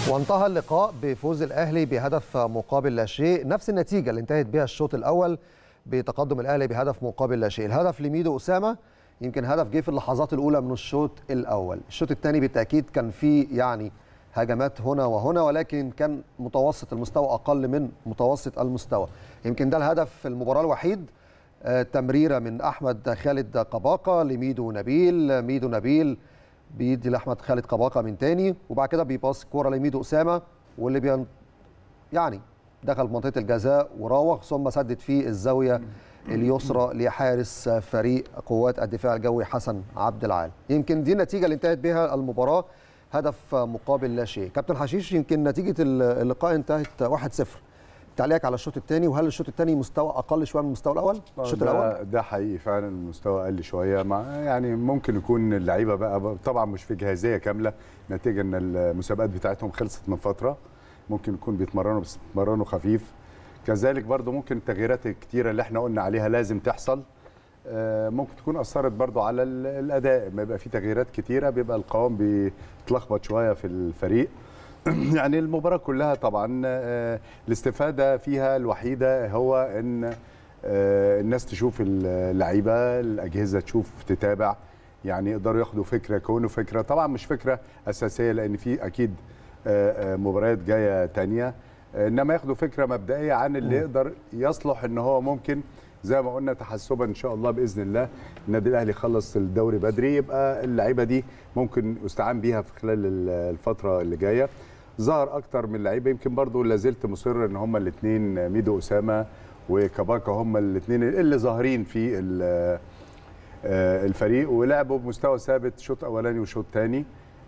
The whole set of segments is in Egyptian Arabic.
وانتهى اللقاء بفوز الاهلي بهدف مقابل لا شيء نفس النتيجه اللي انتهت بها الشوط الاول بتقدم الاهلي بهدف مقابل لا شيء الهدف لميدو اسامه يمكن هدف جه في اللحظات الاولى من الشوط الاول الشوط الثاني بالتاكيد كان فيه يعني هجمات هنا وهنا ولكن كان متوسط المستوى اقل من متوسط المستوى يمكن ده الهدف في المباراه الوحيد آه، تمريره من احمد خالد قباقه لميدو نبيل ميدو نبيل بيدي لاحمد خالد قباقه من تاني وبعد كده بيباص كوره لميدو اسامه واللي بين يعني دخل في منطقه الجزاء وراوغ ثم سدد في الزاويه اليسرى لحارس فريق قوات الدفاع الجوي حسن عبد العال يمكن دي النتيجه اللي انتهت بها المباراه هدف مقابل لا شيء كابتن حشيش يمكن نتيجه اللقاء انتهت 1-0 تعليقك على الشوط الثاني وهل الشوط الثاني مستوى اقل شويه من المستوى الاول الشوط ده, الاول ده حقيقي فعلا المستوى قل شويه مع يعني ممكن يكون اللعيبه بقى طبعا مش في جاهزيه كامله نتيجه ان المسابقات بتاعتهم خلصت من فتره ممكن يكون بيتمرنوا بس بيتمرنوا خفيف كذلك برضو ممكن التغييرات الكتيره اللي احنا قلنا عليها لازم تحصل آه، ممكن تكون اثرت برضو على ال- الاداء ما يبقى في تغييرات كتيره بيبقى القوام بيتلخبط شويه في الفريق يعني المباراه كلها طبعا آه، الاستفاده فيها الوحيده هو ان آه، الناس تشوف اللعيبه الاجهزه تشوف تتابع يعني يقدروا ياخدوا فكره يكونوا فكره طبعا مش فكره اساسيه لان في اكيد آه، آه، مباريات جايه تانية آه، انما ياخدوا فكره مبدئيه عن اللي يقدر يصلح ان هو ممكن زي ما قلنا تحسبا ان شاء الله باذن الله النادي الاهلي خلص الدوري بدري يبقى اللعيبه دي ممكن يستعان بيها في خلال ال- الفتره اللي جايه ظهر اكتر من لعيبه يمكن برضو لازلت مصر ان هما الاثنين ميدو اسامه وكباكا هما الاثنين اللي ظاهرين في ال- آه، الفريق ولعبوا بمستوى ثابت شوط اولاني وشوط ثاني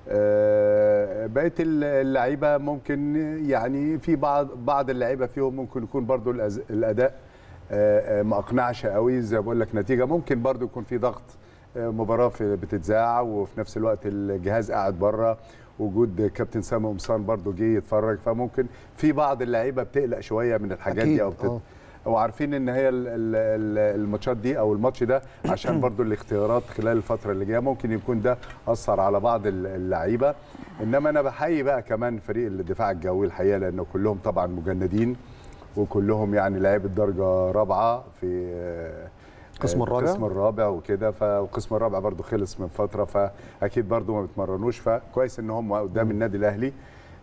بقيه اللعيبه ممكن يعني في بعض بعض اللعيبه فيهم ممكن يكون برضو الأز- الاداء آه، آه، ما اقنعش قوي زي ما بقول لك نتيجه ممكن برضو يكون في ضغط آه، مباراه في بتتذاع وفي نفس الوقت الجهاز قاعد بره وجود كابتن سامي قمصان برضو جه يتفرج فممكن في بعض اللعيبه بتقلق شويه من الحاجات أكيد، دي او بتت... آه. وعارفين ان هي ال- ال- ال- الماتشات دي او الماتش ده عشان برضو الاختيارات خلال الفتره اللي جايه ممكن يكون ده اثر على بعض ال- اللعيبه انما انا بحيي بقى كمان فريق الدفاع الجوي الحقيقه لانه كلهم طبعا مجندين وكلهم يعني لعيبه درجه رابعه في آه، القسم آه، الرابع؟ القسم الرابع وكده فالقسم الرابع برضو خلص من فتره فاكيد برضو ما بيتمرنوش فكويس ان هم قدام النادي الاهلي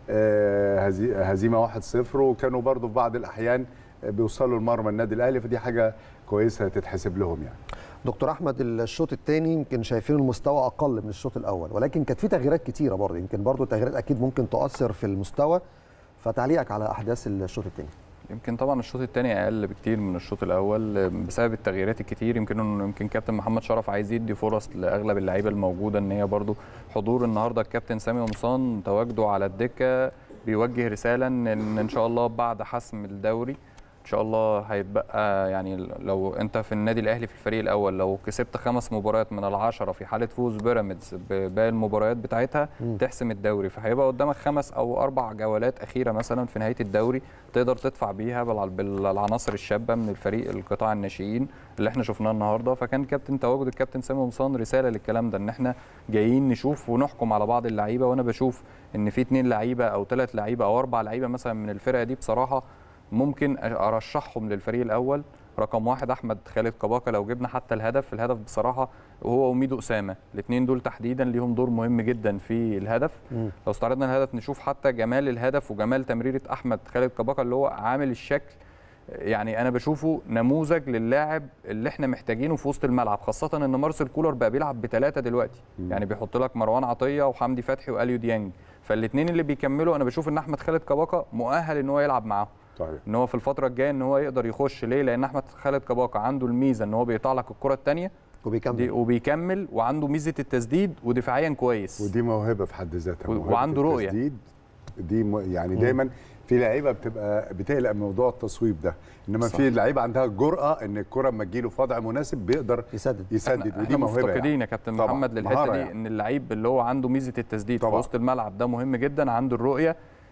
آه، هزي- هزيمه 1-0 وكانوا برضو في بعض الاحيان بيوصلوا لمرمى النادي الاهلي فدي حاجه كويسه تتحسب لهم يعني دكتور احمد الشوط الثاني يمكن شايفين المستوى اقل من الشوط الاول ولكن كانت في تغييرات كتيره برضه يمكن برضه التغييرات اكيد ممكن تؤثر في المستوى فتعليقك على احداث الشوط الثاني يمكن طبعا الشوط الثاني اقل بكتير من الشوط الاول بسبب التغييرات الكتير يمكن انه يمكن كابتن محمد شرف عايز يدي فرص لاغلب اللعيبه الموجوده ان هي برضو حضور النهارده الكابتن سامي قمصان تواجده على الدكه بيوجه رساله ان ان إن شاء الله بعد حسم الدوري ان شاء الله هيتبقى يعني لو انت في النادي الاهلي في الفريق الاول لو كسبت خمس مباريات من العشره في حاله فوز بيراميدز بباقي المباريات بتاعتها تحسم الدوري فهيبقى قدامك خمس او اربع جولات اخيره مثلا في نهايه الدوري تقدر تدفع بيها بالع- بالعناصر الشابه من الفريق القطاع الناشئين اللي احنا شفناه النهارده فكان كابتن تواجد الكابتن سامي قمصان رساله للكلام ده ان احنا جايين نشوف ونحكم على بعض اللعيبه وانا بشوف ان في اتنين لعيبه او ثلاث لعيبه او اربع لعيبه مثلا من الفرقه دي بصراحه ممكن ارشحهم للفريق الاول رقم واحد احمد خالد كباكا لو جبنا حتى الهدف الهدف بصراحه هو وميدو اسامه الاثنين دول تحديدا ليهم دور مهم جدا في الهدف لو استعرضنا الهدف نشوف حتى جمال الهدف وجمال تمريره احمد خالد كباكا اللي هو عامل الشكل يعني انا بشوفه نموذج للاعب اللي احنا محتاجينه في وسط الملعب خاصه ان مارسيل كولر بقى بيلعب بثلاثه دلوقتي يعني بيحط لك مروان عطيه وحمدي فتحي واليو ديانج فالاثنين اللي بيكملوا انا بشوف ان احمد خالد كباكا مؤهل ان هو يلعب معاهم صحيح ان هو في الفتره الجايه ان هو يقدر يخش ليه لان احمد خالد كباكا عنده الميزه ان هو بيقطع لك الكره الثانيه وبيكمل وبيكمل وعنده ميزه التسديد ودفاعيا كويس ودي موهبه في حد ذاتها و- موهبة وعنده رؤية. التسديد دي م... يعني دايما في لعيبه بتبقى بتقلق من موضوع التصويب ده انما صح. في لعيبه عندها الجرأه ان الكره اما تجيله في وضع مناسب بيقدر يسدد يسدد احنا, ودي احنا موهبه مفتقدين يعني. يا كابتن طبعاً. محمد للحته مهارة دي يعني. ان اللعيب اللي هو عنده ميزه التسديد في طبعاً. وسط الملعب ده مهم جدا عنده الرؤيه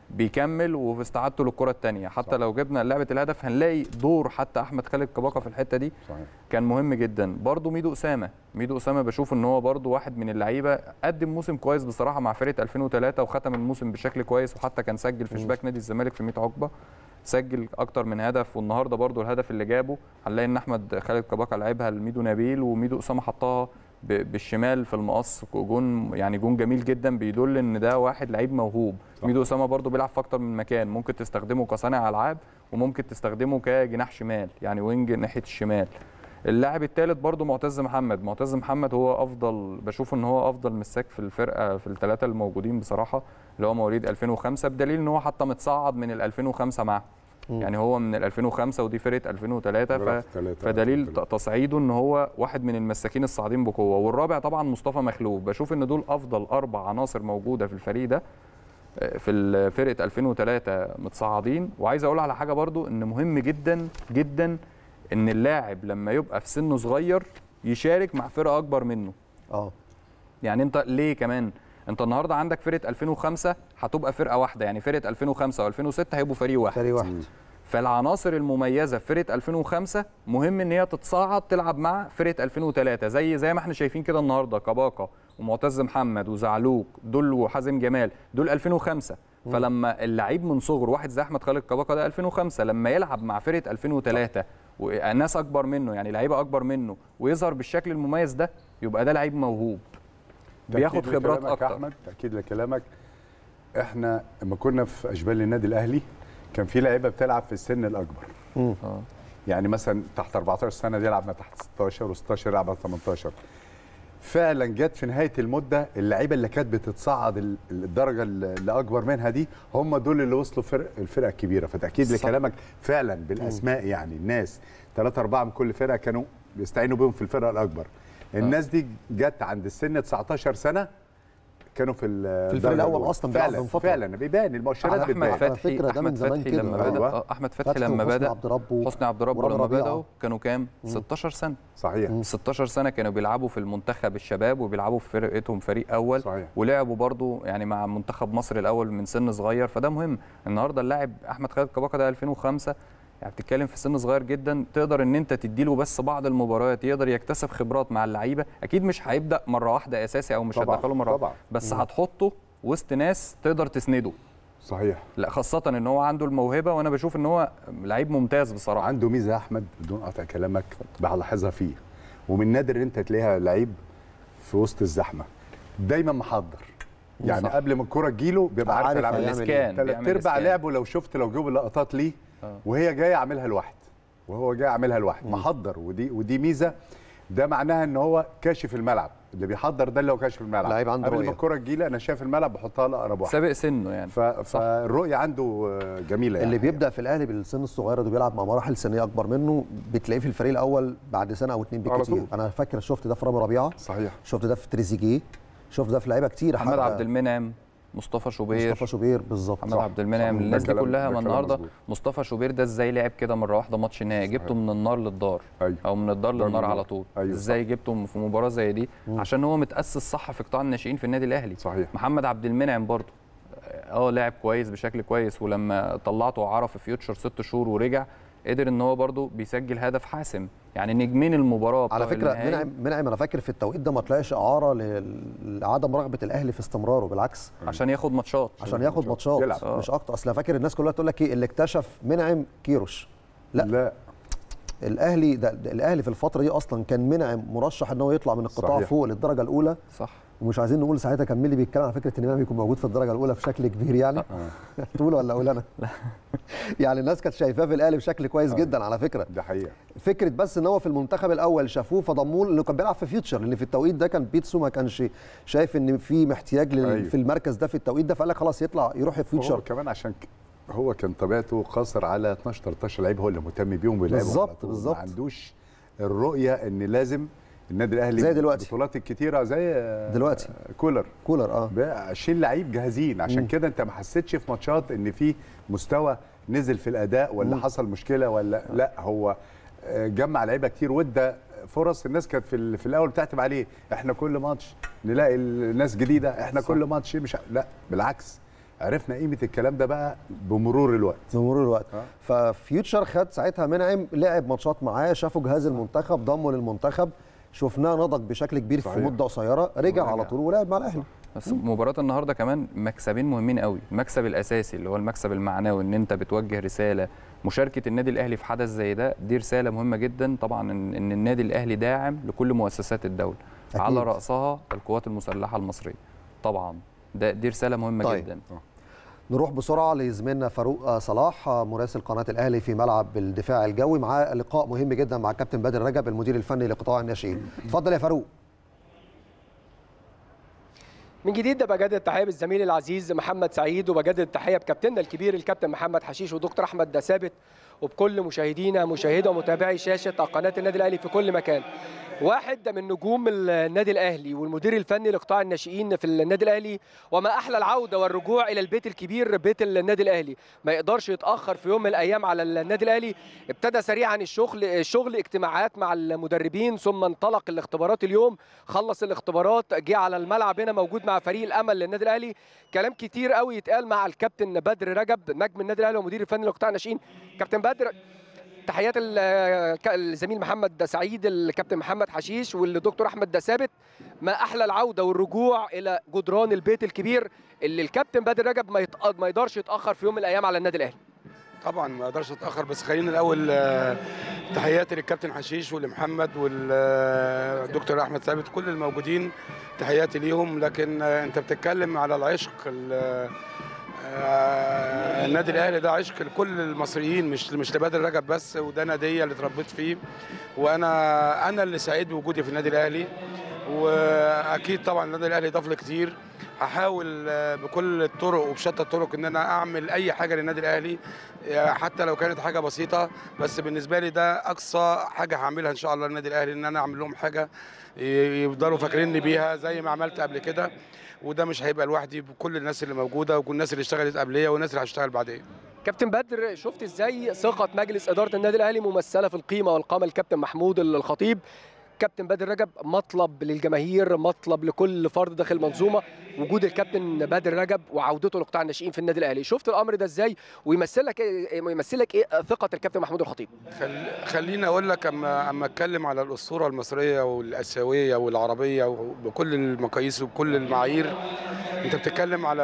بيكمل وفي استعادته للكره الثانيه حتى صح. لو جبنا لعبه الهدف هنلاقي دور حتى احمد خالد كباكا في الحته دي صحيح كان مهم جدا برضه ميدو اسامه ميدو اسامه بشوف ان هو برضه واحد من اللعيبه قدم موسم كويس بصراحه مع فرقه 2003 وختم الموسم بشكل كويس وحتى كان سجل في شباك نادي الزمالك في 100 عقبه سجل اكتر من هدف والنهارده برضه الهدف اللي جابه هنلاقي ان احمد خالد كباكا لعبها لميدو نبيل وميدو اسامه حطها ب- بالشمال في المقص جون يعني جون جميل جدا بيدل ان ده واحد لعيب موهوب صح. ميدو اسامه برضه بيلعب في اكتر من مكان ممكن تستخدمه كصانع العاب وممكن تستخدمه كجناح شمال يعني وينج ناحيه الشمال اللاعب الثالث برضه معتز محمد معتز محمد هو افضل بشوف ان هو افضل مساك في الفرقه في الثلاثه الموجودين بصراحه اللي هو مواليد 2005 بدليل ان هو حتى متصعد من ال 2005 معاه يعني هو من ال 2005 ودي فرقه 2003 بيلعب ف... في ثلاثة. فدليل ثلاثة. ت- تصعيده ان هو واحد من المساكين الصاعدين بقوه والرابع طبعا مصطفى مخلوف بشوف ان دول افضل اربع عناصر موجوده في الفريق ده آه، في ال- فرقه 2003 متصاعدين وعايز اقول على حاجه برضو ان مهم جدا جدا ان اللاعب لما يبقى في سنه صغير يشارك مع فرقه اكبر منه اه يعني انت ليه كمان انت النهارده عندك فرقه 2005 هتبقى فرقه واحده يعني فرقه 2005 و2006 هيبقوا فريق واحد فريق واحد فالعناصر المميزه في فرقه 2005 مهم ان هي تتصاعد تلعب مع فرقه 2003 زي زي ما احنا شايفين كده النهارده كباكا ومعتز محمد وزعلوك دول وحازم جمال دول 2005 فلما اللعيب من صغره واحد زي احمد خالد كباكا ده 2005 لما يلعب مع فرقه 2003 وناس اكبر منه يعني لعيبه اكبر منه ويظهر بالشكل المميز ده يبقى ده لعيب موهوب بياخد تأكيد خبرات لكلامك يا اكتر احمد تاكيد لكلامك احنا لما كنا في اشبال النادي الاهلي كان في لعيبه بتلعب في السن الاكبر اه يعني مثلا تحت 14 سنه دي يلعب مع تحت 16 و16 يلعب مع 18 فعلا جت في نهايه المده اللعيبه اللي كانت بتصعد ال- الدرجه اللي اكبر منها دي هم دول اللي وصلوا فرق الفرقه الكبيره فتاكيد صح. لكلامك فعلا بالاسماء يعني الناس ثلاثة أربعة من كل فرقة كانوا بيستعينوا بيهم في الفرقة الأكبر الناس دي جت عند السن 19 سنة كانوا في ال- في الفريق الدرجة الأول الأولى. أصلاً بيلعب فعلا من فترة. فعلا بيبان المؤشرات احمد بتبان على فتحي فكرة ده من احمد زمان فتحي كده. لما بدا أيوة. آه، احمد فتحي فتحي لما وحسني بدا عبد ربه حسني عبد ربه ورامي لما ربيعة. بداوا كانوا كام 16 سنه صحيح 16 سنه كانوا بيلعبوا في المنتخب الشباب وبيلعبوا في فرقتهم فريق اول صحيح. ولعبوا برضو يعني مع منتخب مصر الاول من سن صغير فده مهم النهارده اللاعب احمد خالد كباكا ده 2005 يعني بتتكلم في سن صغير جدا تقدر ان انت تديله بس بعض المباريات يقدر يكتسب خبرات مع اللعيبه اكيد مش هيبدا مره واحده اساسي او مش طبعاً، هتدخله مره طبعاً. واحدة. بس هتحطه وسط ناس تقدر تسنده صحيح لا خاصه ان هو عنده الموهبه وانا بشوف ان هو لعيب ممتاز بصراحه عنده ميزه يا احمد بدون قطع كلامك بلاحظها فيه ومن نادر ان انت تلاقيها لعيب في وسط الزحمه دايما محضر يعني صح. قبل ما الكره تجيله بيبقى عارف عارف يلعب هيعمل إيه. الاسكان ثلاث بيعمل ارباع إسكان. لعبه لو شفت لو جيبوا لقطات ليه آه. وهي جايه عاملها لوحده وهو جاي عاملها لوحده محضر ودي ودي ميزه ده معناها ان هو كاشف الملعب اللي بيحضر ده اللي هو كاشف الملعب لعيب عنده قبل رؤية. ما الكره تجيلي انا شايف الملعب بحطها لاقرب واحد سابق سنه يعني ف... فالرؤيه عنده آه، جميله اللي يعني. بيبدا في الاهلي بالسن الصغيره ده بيلعب مع مراحل سنيه اكبر منه بتلاقيه في الفريق الاول بعد سنه او اتنين على بالكتير طول. انا فاكر شفت ده في رامي ربيعه صحيح شفت ده في تريزيجيه شفت ده في لعيبه كتير محمد حتى عبد المنعم مصطفى شوبير مصطفى شوبير بالظبط محمد صح. عبد المنعم صح. الناس ده دي كلام- كلها ده ما كلام النهارده مظبوط. مصطفى شوبير ده ازاي لعب كده مره واحده ماتش نهائي جبته من النار للدار أيوة. او من الدار دار للنار للنار. على طول أيوة، ازاي جبته في مباراه زي دي عشان هو متاسس صح في قطاع الناشئين في النادي الاهلي صحيح. محمد عبد المنعم برضه اه لعب كويس بشكل كويس ولما طلعته عرف في فيوتشر ست شهور ورجع قدر ان هو برضه بيسجل هدف حاسم يعني نجمين المباراه على بتوع فكره النهائي. منعم منعم انا فاكر في التوقيت ده ما طلعش اعاره ل- لعدم رغبه الاهلي في استمراره بالعكس عشان ياخد ماتشات عشان ياخد ماتشات يلعب. آه. مش اكتر اصل أنا فاكر الناس كلها تقول لك ايه اللي اكتشف منعم كيروش لا. لا الاهلي ده, ده الاهلي في الفتره دي اصلا كان منعم مرشح ان هو يطلع من القطاع صحيح. فوق للدرجه الاولى صح ومش عايزين نقول ساعتها كان مين اللي بيتكلم على فكره ان منعم يكون موجود في الدرجه الاولى في شكل كبير يعني تقول ولا اقول انا يعني الناس كانت شايفاه في الاهلي بشكل كويس جدا على فكره ده حقيقه فكره بس ان هو في المنتخب الاول شافوه فضموه لانه كان بيلعب في فيوتشر لان في التوقيت ده كان بيتسو ما كانش شايف ان في احتياج لل... أيوة. في المركز ده في التوقيت ده فقال لك خلاص يطلع يروح هو فيوتشر كمان عشان ك... هو كان طبيعته قاصر على 12 13 لعيب هو اللي مهتم بيهم ويلعبهم بالظبط، على طول. بالظبط. ما عندوش الرؤيه ان لازم النادي الاهلي زي دلوقتي. البطولات الكتيره زي آه، دلوقتي. كولر كولر اه بقى 20 لعيب جاهزين عشان كده انت ما حسيتش في ماتشات ان في مستوى نزل في الاداء ولا مم. حصل مشكله ولا لا هو آه، جمع لعيبه كتير وادى فرص الناس كانت في, ال- في الاول بتعتب عليه احنا كل ماتش نلاقي الناس جديده احنا صح. كل ماتش مش ع- لا بالعكس عرفنا قيمه الكلام ده بقى بمرور الوقت بمرور الوقت آه. ففيوتشر خد ساعتها منعم لعب ماتشات معاه شافوا جهاز المنتخب ضمه للمنتخب شفناه نضج بشكل كبير في صحيح. مده قصيره رجع ورجع. على طول ولعب مع الاهلي بس مباراة النهارده كمان مكسبين مهمين قوي، المكسب الاساسي اللي هو المكسب المعنوي ان انت بتوجه رسالة مشاركة النادي الاهلي في حدث زي ده دي رسالة مهمة جدا طبعا ان, إن النادي الاهلي داعم لكل مؤسسات الدولة أكيد. على رأسها القوات المسلحة المصرية. طبعا ده دي رسالة مهمة طيب. جدا. نروح بسرعه لزميلنا فاروق آه، صلاح آه، مراسل قناه الاهلي في ملعب الدفاع الجوي معاه لقاء مهم جدا مع كابتن بدر رجب المدير الفني لقطاع الناشئين اتفضل يا فاروق من جديد بجدد التحيه بالزميل العزيز محمد سعيد وبجدد التحيه بكابتننا الكبير الكابتن محمد حشيش ودكتور احمد ثابت وبكل مشاهدينا مشاهدة ومتابعي شاشه قناه النادي الاهلي في كل مكان. واحد من نجوم النادي الاهلي والمدير الفني لقطاع الناشئين في النادي الاهلي وما احلى العوده والرجوع الى البيت الكبير بيت النادي الاهلي ما يقدرش يتاخر في يوم من الايام على النادي الاهلي ابتدى سريعا الشغل الشغل اجتماعات مع المدربين ثم انطلق الاختبارات اليوم خلص الاختبارات جه على الملعب هنا موجود مع فريق الامل للنادي الاهلي كلام كتير قوي يتقال مع الكابتن بدر رجب نجم النادي الاهلي ومدير الفني لقطاع الناشئين كابتن بدر تحيات ال- الزميل محمد سعيد الكابتن محمد حشيش والدكتور احمد ثابت ما احلى العوده والرجوع الى جدران البيت الكبير اللي الكابتن بدر رجب ما, يتق... ما يقدرش يتاخر في يوم من الايام على النادي الاهلي طبعا ما اقدرش اتاخر بس خلينا الاول آه، تحياتي للكابتن حشيش ولمحمد والدكتور احمد ثابت كل الموجودين تحياتي ليهم لكن آه، انت بتتكلم على العشق ال- آه، النادي الاهلي ده عشق لكل المصريين مش مش لبدر رجب بس وده ناديه اللي اتربيت فيه وانا انا اللي سعيد بوجودي في النادي الاهلي واكيد طبعا النادي الاهلي ضاف لي كتير هحاول آه، بكل الطرق وبشتى الطرق ان انا اعمل اي حاجه للنادي الاهلي آه، حتى لو كانت حاجه بسيطه بس بالنسبه لي ده اقصى حاجه هعملها ان شاء الله للنادي الاهلي ان انا اعمل لهم حاجه ي- يفضلوا فاكريني بيها زي ما عملت قبل كده وده مش هيبقى لوحدي بكل الناس اللي موجوده وكل الناس اللي اشتغلت قبليه والناس اللي هتشتغل بعدين كابتن بدر شفت ازاي ثقه مجلس اداره النادي الاهلي ممثله في القيمه والقامه الكابتن محمود الخطيب كابتن بدر رجب مطلب للجماهير مطلب لكل فرد داخل المنظومه وجود الكابتن بدر رجب وعودته لقطاع الناشئين في النادي الاهلي شفت الامر ده ازاي ويمثلك ايه يمثلك ايه ثقه الكابتن محمود الخطيب خل... خليني اقول لك اما اما اتكلم على الاسطوره المصريه والاسيويه والعربيه وبكل المقاييس وبكل المعايير انت بتتكلم على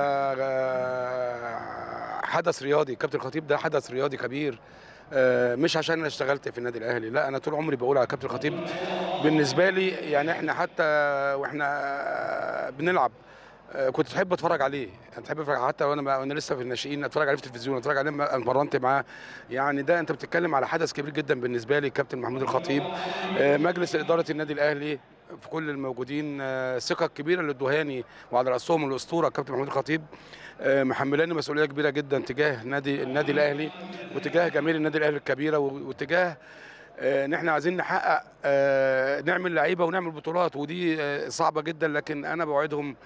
آه، حدث رياضي كابتن الخطيب ده حدث رياضي كبير آه، مش عشان انا اشتغلت في النادي الاهلي لا انا طول عمري بقول على كابتن الخطيب بالنسبه لي يعني احنا حتى واحنا بنلعب آه، كنت تحب اتفرج عليه انا تحب اتفرج حتى وانا وانا لسه في الناشئين اتفرج عليه في التلفزيون اتفرج عليه لما اتمرنت معاه يعني ده انت بتتكلم على حدث كبير جدا بالنسبه لي كابتن محمود الخطيب آه، مجلس اداره النادي الاهلي في كل الموجودين آه، الثقه الكبيره اللي ادوهاني وعلى راسهم الاسطوره كابتن محمود الخطيب آه، محملاني مسؤوليه كبيره جدا تجاه نادي النادي الاهلي وتجاه جماهير النادي الاهلي الكبيره و- وتجاه آه، ان احنا عايزين نحقق آه، نعمل لعيبه ونعمل بطولات ودي آه، صعبه جدا لكن انا بوعدهم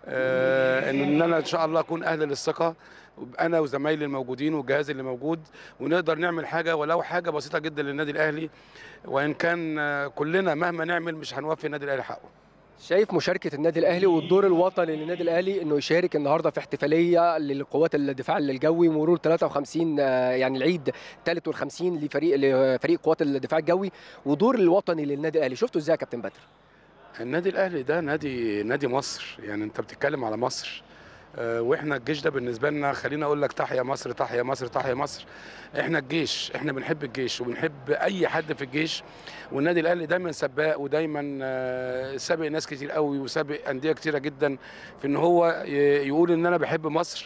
آه، ان إن انا ان شاء الله اكون اهل للثقه انا وزمايلي الموجودين والجهاز اللي موجود ونقدر نعمل حاجه ولو حاجه بسيطه جدا للنادي الاهلي وان كان آه، كلنا مهما نعمل مش هنوفي النادي الاهلي حقه شايف مشاركه النادي الاهلي والدور الوطني للنادي الاهلي انه يشارك النهارده في احتفاليه للقوات الدفاع الجوي مرور 53 آه، يعني العيد الثالث والخمسين لفريق لفريق قوات الدفاع الجوي ودور الوطني للنادي الاهلي شفته ازاي يا كابتن بدر النادي الاهلي ده نادي نادي مصر يعني انت بتتكلم على مصر آه، واحنا الجيش ده بالنسبه لنا خليني اقول لك تحيا مصر تحيا مصر تحيا مصر احنا الجيش احنا بنحب الجيش وبنحب اي حد في الجيش والنادي الاهلي دايما سباق ودايما آه، سابق ناس كتير قوي وسابق انديه كتيره جدا في ان هو ي- يقول ان انا بحب مصر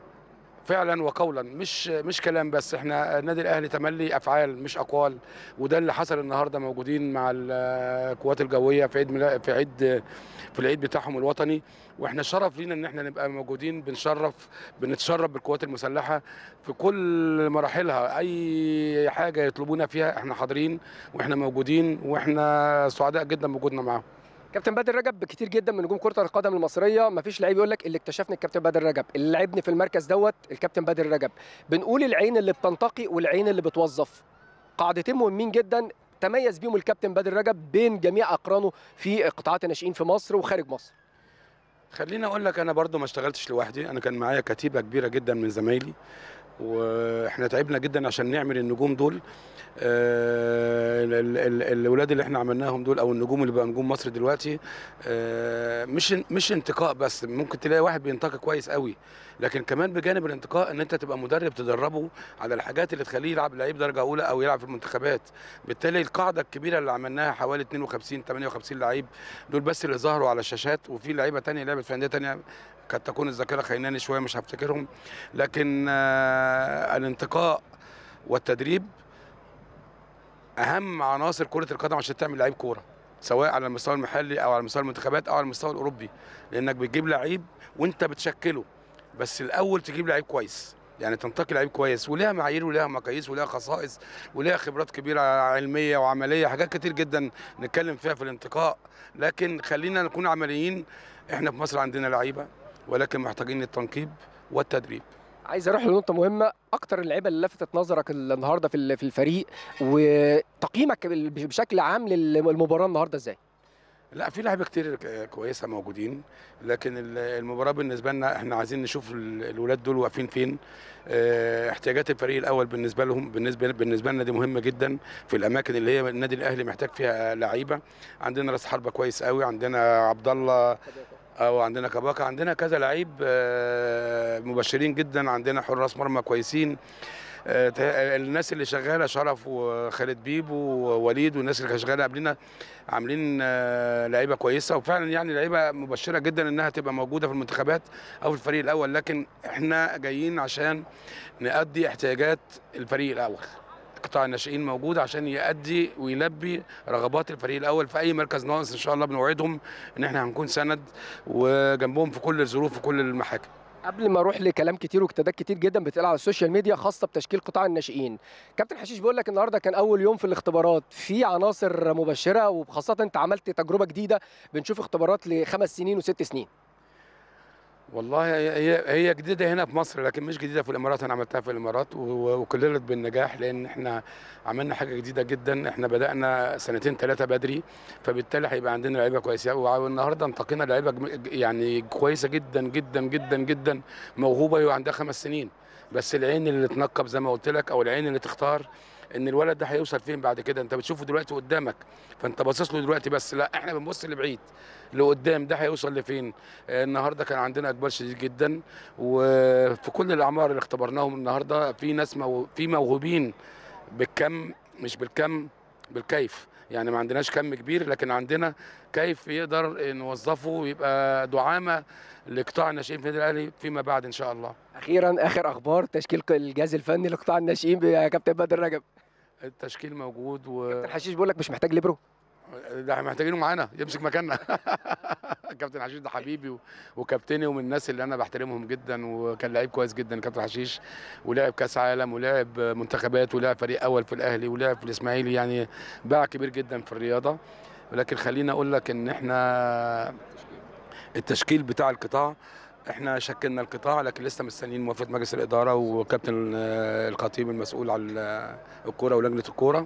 فعلا وقولا مش مش كلام بس احنا النادي الاهلي تملي افعال مش اقوال وده اللي حصل النهارده موجودين مع القوات الجويه في عيد ميلا- في عيد في العيد بتاعهم الوطني واحنا شرف لينا ان احنا نبقى موجودين بنشرف بنتشرف بالقوات المسلحه في كل مراحلها اي حاجه يطلبونا فيها احنا حاضرين واحنا موجودين واحنا سعداء جدا بوجودنا معاهم كابتن بدر رجب كتير جدا من نجوم كره القدم المصريه ما فيش لعيب يقول لك اللي اكتشفني الكابتن بدر رجب اللي لعبني في المركز دوت الكابتن بدر رجب بنقول العين اللي بتنتقي والعين اللي بتوظف قاعدتين مهمين جدا تميز بيهم الكابتن بدر رجب بين جميع اقرانه في قطاعات الناشئين في مصر وخارج مصر خليني اقول لك انا برضو ما اشتغلتش لوحدي انا كان معايا كتيبه كبيره جدا من زمايلي واحنا تعبنا جدا عشان نعمل النجوم دول آه، ال- ال- ال- الاولاد اللي احنا عملناهم دول او النجوم اللي بقى نجوم مصر دلوقتي آه، مش مش انتقاء بس ممكن تلاقي واحد بينتقي كويس قوي لكن كمان بجانب الانتقاء ان انت تبقى مدرب تدربه على الحاجات اللي تخليه يلعب لعيب درجه اولى او يلعب في المنتخبات بالتالي القاعده الكبيره اللي عملناها حوالي 52 58 لعيب دول بس اللي ظهروا على الشاشات وفي لعيبه تانية لعبت في انديه تانية قد تكون الذاكره خيناني شويه مش هفتكرهم لكن آه، الانتقاء والتدريب اهم عناصر كره القدم عشان تعمل لعيب كوره سواء على المستوى المحلي او على مستوى المنتخبات او على المستوى الاوروبي لانك بتجيب لعيب وانت بتشكله بس الاول تجيب لعيب كويس يعني تنتقي لعيب كويس وليها معايير وليها مقاييس وليها خصائص وليها خبرات كبيره علميه وعمليه حاجات كتير جدا نتكلم فيها في الانتقاء لكن خلينا نكون عمليين احنا في مصر عندنا لعيبه ولكن محتاجين التنقيب والتدريب عايز اروح لنقطه مهمه اكتر اللعيبه اللي لفتت نظرك النهارده في ال- في الفريق وتقييمك بال- بشكل عام للمباراه النهارده ازاي لا في لعيبه كتير ك- كويسه موجودين لكن ال- المباراه بالنسبه لنا احنا عايزين نشوف ال- الولاد دول واقفين فين اه، احتياجات الفريق الاول بالنسبه لهم بالنسبه بالنسبه لنا دي مهمه جدا في الاماكن اللي هي النادي الاهلي محتاج فيها لعيبه عندنا راس حربه كويس قوي عندنا عبد الله او عندنا كباكا عندنا كذا لعيب اه، مبشرين جدا عندنا حراس مرمى كويسين اه، ته- الناس اللي شغاله شرف وخالد بيبو ووليد والناس اللي شغاله قبلنا عاملين آه، لعيبه كويسه وفعلا يعني لعيبه مبشره جدا انها تبقى موجوده في المنتخبات او في الفريق الاول لكن احنا جايين عشان نأدي احتياجات الفريق الاول قطاع الناشئين موجود عشان يأدي ويلبي رغبات الفريق الاول في اي مركز ناقص ان شاء الله بنوعدهم ان احنا هنكون سند وجنبهم في كل الظروف وكل المحاكم قبل ما اروح لكلام كتير واجتهادات كتير جدا بتقال على السوشيال ميديا خاصه بتشكيل قطاع الناشئين كابتن حشيش بيقول لك النهارده كان اول يوم في الاختبارات في عناصر مبشره وخاصه انت عملت تجربه جديده بنشوف اختبارات لخمس سنين وست سنين والله هي هي هي جديده هنا في مصر لكن مش جديده في الامارات انا عملتها في الامارات و- وكللت بالنجاح لان احنا عملنا حاجه جديده جدا احنا بدانا سنتين ثلاثه بدري فبالتالي هيبقى عندنا لعيبه كويسه والنهارده انتقينا لعيبه جم- يعني كويسه جدا جدا جدا جدا موهوبه هي عندها خمس سنين بس العين اللي تنقب زي ما قلت لك او العين اللي تختار ان الولد ده هيوصل فين بعد كده انت بتشوفه دلوقتي قدامك فانت باصص له دلوقتي بس لا احنا بنبص لبعيد لقدام ده هيوصل لفين آه، النهارده كان عندنا اقبال شديد جدا وفي كل الاعمار اللي اختبرناهم النهارده في ناس مو... في موهوبين بالكم مش بالكم بالكيف يعني ما عندناش كم كبير لكن عندنا كيف يقدر نوظفه ويبقى دعامه لقطاع الناشئين في النادي الاهلي فيما بعد ان شاء الله اخيرا اخر اخبار تشكيل الجهاز الفني لقطاع الناشئين يا كابتن بدر رجب التشكيل موجود و كابتن حشيش بيقول لك مش محتاج ليبرو ده احنا محتاجينه معانا يمسك مكاننا كابتن حشيش ده حبيبي و- وكابتني ومن الناس اللي انا بحترمهم جدا وكان لعيب كويس جدا كابتن حشيش ولعب كاس عالم ولعب منتخبات ولعب فريق اول في الاهلي ولعب في الاسماعيلي يعني باع كبير جدا في الرياضه ولكن خليني اقول لك ان احنا التشكيل بتاع القطاع احنا شكلنا القطاع لكن لسه مستنيين موافقه مجلس الاداره وكابتن آه، الخطيب المسؤول عن الكوره ولجنه الكوره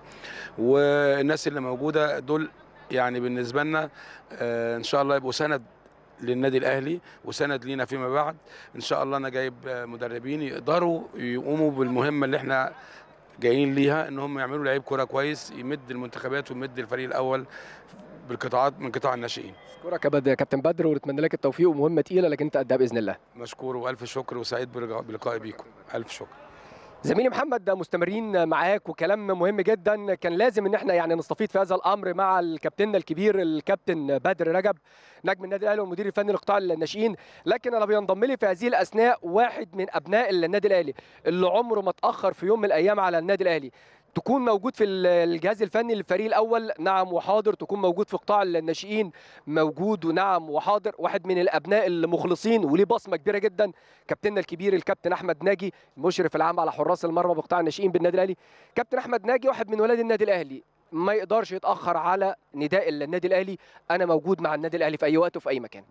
والناس اللي موجوده دول يعني بالنسبه لنا آه، ان شاء الله يبقوا سند للنادي الاهلي وسند لينا فيما بعد ان شاء الله انا جايب آه، مدربين يقدروا يقوموا بالمهمه اللي احنا جايين ليها ان هم يعملوا لعيب كوره كويس يمد المنتخبات ويمد الفريق الاول بالقطاعات من قطاع الناشئين اشكرك يا بد- يا كابتن بدر ونتمنى لك التوفيق ومهمه تقيله لكن انت قدها باذن الله مشكور والف شكر وسعيد بلقاء- بلقائي بيكم الف شكر زميلي محمد مستمرين معاك وكلام مهم جدا كان لازم ان احنا يعني نستفيد في هذا الامر مع الكابتن الكبير الكابتن بدر رجب نجم النادي الاهلي والمدير الفني لقطاع الناشئين لكن انا بينضم لي في هذه الاثناء واحد من ابناء النادي الاهلي اللي عمره ما اتاخر في يوم من الايام على النادي الاهلي تكون موجود في ال- الجهاز الفني للفريق الاول نعم وحاضر تكون موجود في قطاع الناشئين موجود ونعم وحاضر واحد من الابناء المخلصين وليه بصمه كبيره جدا كابتننا الكبير الكابتن احمد ناجي المشرف العام على حراس المرمى بقطاع الناشئين بالنادي الاهلي كابتن احمد ناجي واحد من ولاد النادي الاهلي ما يقدرش يتاخر على نداء النادي الاهلي انا موجود مع النادي الاهلي في اي وقت وفي اي مكان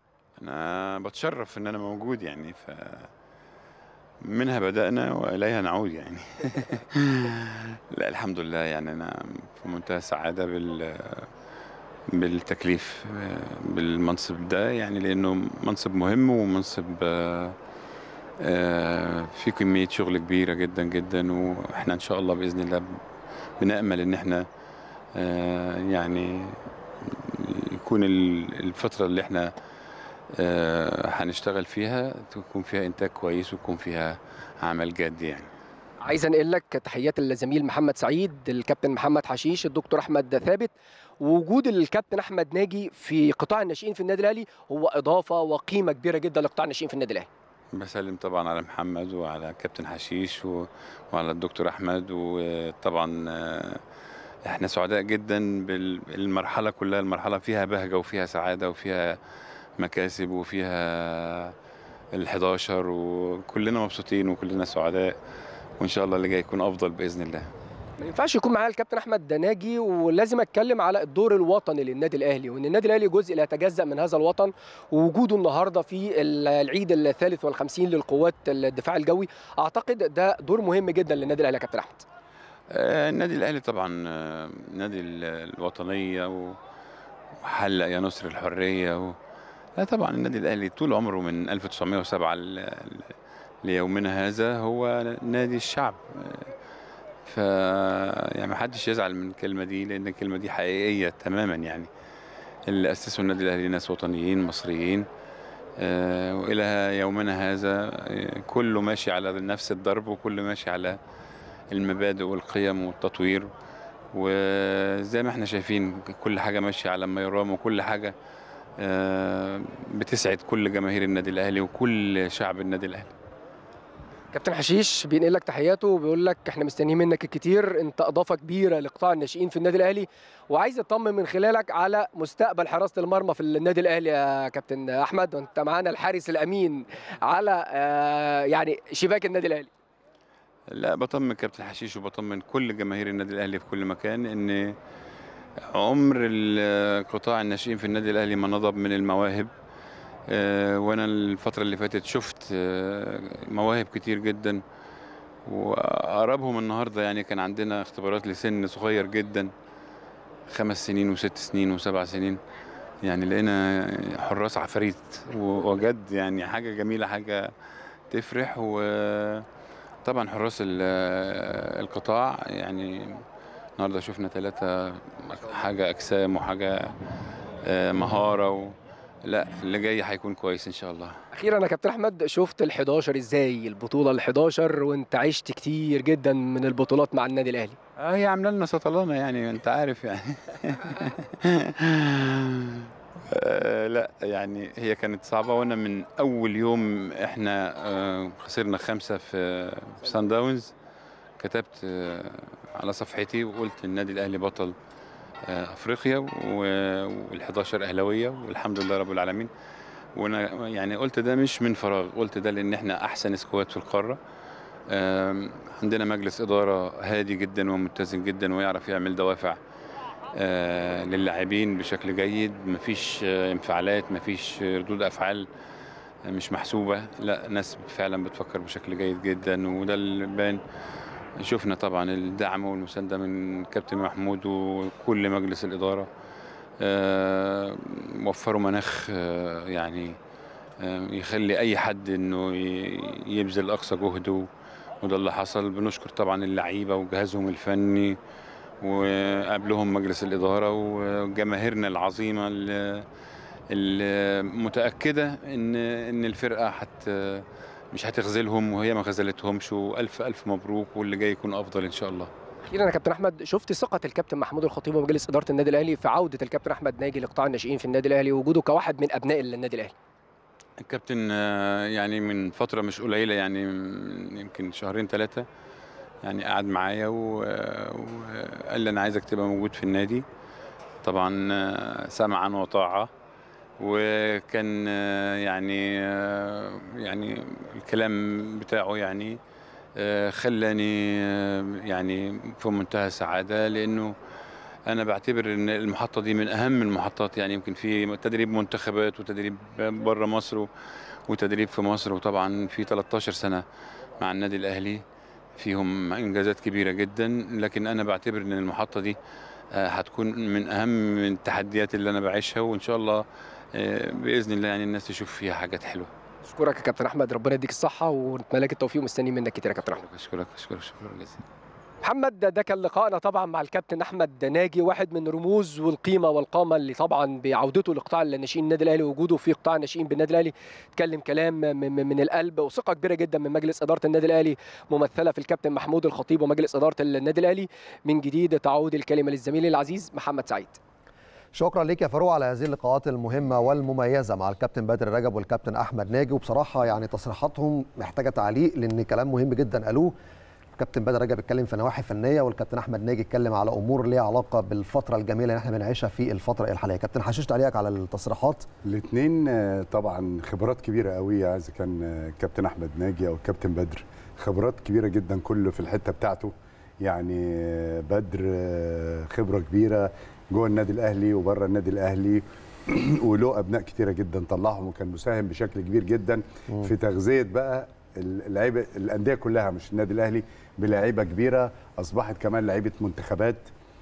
انا بتشرف ان انا موجود يعني ف منها بدأنا وإليها نعود يعني لا الحمد لله يعني أنا في منتهى السعادة بال بالتكليف آه، بالمنصب ده يعني لانه منصب مهم ومنصب آه، آه، في كميه شغل كبيره جدا جدا واحنا ان شاء الله باذن الله بنامل ان احنا آه، يعني يكون ال- الفتره اللي احنا آه، هنشتغل فيها تكون فيها انتاج كويس ويكون فيها عمل جاد يعني عايز انقل لك تحيات الزميل محمد سعيد الكابتن محمد حشيش الدكتور احمد ثابت ووجود الكابتن احمد ناجي في قطاع الناشئين في النادي الاهلي هو اضافه وقيمه كبيره جدا لقطاع الناشئين في النادي الاهلي بسلم طبعا على محمد وعلى كابتن حشيش و... وعلى الدكتور احمد وطبعا آه، احنا سعداء جدا بالمرحله كلها المرحله فيها بهجه وفيها سعاده وفيها مكاسب وفيها ال11 وكلنا مبسوطين وكلنا سعداء وان شاء الله اللي جاي يكون افضل باذن الله ما ينفعش يكون معايا الكابتن احمد دناجي ولازم اتكلم على الدور الوطني للنادي الاهلي وان النادي الاهلي جزء لا يتجزا من هذا الوطن ووجوده النهارده في ال- العيد الثالث والخمسين للقوات الدفاع الجوي اعتقد ده دور مهم جدا للنادي الاهلي يا كابتن احمد آه، النادي الاهلي طبعا آه، نادي ال- الوطنيه و- وحلق يا نصر الحريه و... لا طبعا النادي الاهلي طول عمره من 1907 ل- ل- ليومنا هذا هو نادي الشعب آه، ف يعني ما حدش يزعل من الكلمه دي لان الكلمه دي حقيقيه تماما يعني اللي اسسوا النادي الاهلي ناس وطنيين مصريين آه، والى يومنا هذا آه، كله ماشي على نفس الضرب وكله ماشي على المبادئ والقيم والتطوير وزي ما احنا شايفين كل حاجة ماشية على ما يرام وكل حاجة آه، بتسعد كل جماهير النادي الأهلي وكل شعب النادي الأهلي كابتن حشيش بينقل لك تحياته وبيقول لك احنا مستنيين منك الكتير انت اضافه كبيره لقطاع الناشئين في النادي الاهلي وعايز اطمن من خلالك على مستقبل حراسه المرمى في النادي الاهلي يا كابتن احمد وانت معانا الحارس الامين على آه، يعني شباك النادي الاهلي لا بطمن كابتن حشيش وبطمن كل جماهير النادي الأهلي في كل مكان إن عمر ال- قطاع الناشئين في النادي الأهلي ما نضب من المواهب آه، وأنا الفترة اللي فاتت شفت آه، مواهب كتير جدا وأقربهم النهاردة يعني كان عندنا اختبارات لسن صغير جدا خمس سنين وست سنين وسبع سنين يعني لقينا حراس عفاريت و- وجد يعني حاجة جميلة حاجة تفرح وطبعا حراس ال- القطاع يعني النهارده شفنا ثلاثة حاجة أجسام وحاجة آه، مهارة و... لا اللي جاي هيكون كويس إن شاء الله اخيرا يا كابتن احمد شفت ال11 ازاي البطوله ال11 وانت عشت كتير جدا من البطولات مع النادي الاهلي اه هي عامله لنا سطلانه يعني انت عارف يعني آه لا يعني هي كانت صعبه وانا من اول يوم احنا آه خسرنا خمسه في في سان داونز كتبت آه على صفحتي وقلت النادي الاهلي بطل آه افريقيا وال11 اهلاويه والحمد لله رب العالمين وانا يعني قلت ده مش من فراغ قلت ده لان احنا احسن سكواد في القاره آم، عندنا مجلس إدارة هادي جدا ومتزن جدا ويعرف يعمل دوافع آه، للاعبين بشكل جيد مفيش آه، انفعالات مفيش آه، ردود أفعال آه، مش محسوبة لا ناس فعلا بتفكر بشكل جيد جدا وده اللي بان شفنا طبعا الدعم والمساندة من كابتن محمود وكل مجلس الإدارة آه، وفروا مناخ آه، يعني آه، يخلي أي حد إنه ي- يبذل أقصى جهده وده اللي حصل بنشكر طبعا اللعيبه وجهازهم الفني وقبلهم مجلس الاداره وجماهيرنا العظيمه اللي اللي متاكده ان ان الفرقه حت مش هتخذلهم وهي ما خذلتهمش والف الف مبروك واللي جاي يكون افضل ان شاء الله اخيرا يا كابتن احمد شفت ثقه الكابتن محمود الخطيب ومجلس اداره النادي الاهلي في عوده الكابتن احمد ناجي لقطاع الناشئين في النادي الاهلي ووجوده كواحد من ابناء النادي الاهلي الكابتن آه، يعني من فترة مش قليلة يعني من يمكن شهرين ثلاثة يعني قعد معايا و- وقال لي أنا عايزك تبقى موجود في النادي طبعا آه، سمعا وطاعة وكان آه، يعني آه، يعني الكلام بتاعه يعني آه، خلاني آه، يعني في منتهى السعادة لأنه انا بعتبر ان المحطه دي من اهم المحطات يعني يمكن في تدريب منتخبات وتدريب بره مصر و- وتدريب في مصر وطبعا في 13 سنه مع النادي الاهلي فيهم انجازات كبيره جدا لكن انا بعتبر ان المحطه دي آه، هتكون من اهم التحديات اللي انا بعيشها وان شاء الله آه، باذن الله يعني الناس تشوف فيها حاجات حلوه اشكرك يا كابتن احمد ربنا يديك الصحه ونتمنى لك التوفيق ومستنيين منك كتير يا كابتن احمد اشكرك اشكرك شكرا جزيلا محمد ده كان لقائنا طبعا مع الكابتن احمد ناجي واحد من رموز والقيمه والقامه اللي طبعا بعودته لقطاع الناشئين النادي الاهلي ووجوده في قطاع الناشئين بالنادي الاهلي اتكلم كلام م- م- من القلب وثقه كبيره جدا من مجلس اداره النادي الاهلي ممثله في الكابتن محمود الخطيب ومجلس اداره النادي الاهلي من جديد تعود الكلمه للزميل العزيز محمد سعيد شكرا ليك يا فاروق على هذه اللقاءات المهمه والمميزه مع الكابتن بدر رجب والكابتن احمد ناجي وبصراحه يعني تصريحاتهم محتاجه تعليق لان كلام مهم جدا قالوه الكابتن بدر رجب اتكلم في نواحي فنيه والكابتن احمد ناجي اتكلم على امور ليها علاقه بالفتره الجميله اللي احنا بنعيشها في الفتره الحاليه كابتن حشيش تعليقك على التصريحات الاثنين طبعا خبرات كبيره قوي اذا كان آه، كابتن احمد ناجي او كابتن بدر خبرات كبيره جدا كله في الحته بتاعته يعني آه، بدر آه، خبره كبيره جوه النادي الاهلي وبره النادي الاهلي وله ابناء كتيره جدا طلعهم وكان مساهم بشكل كبير جدا في تغذيه بقى اللعيبه الانديه كلها مش النادي الاهلي بلاعيبه كبيره اصبحت كمان لعيبه منتخبات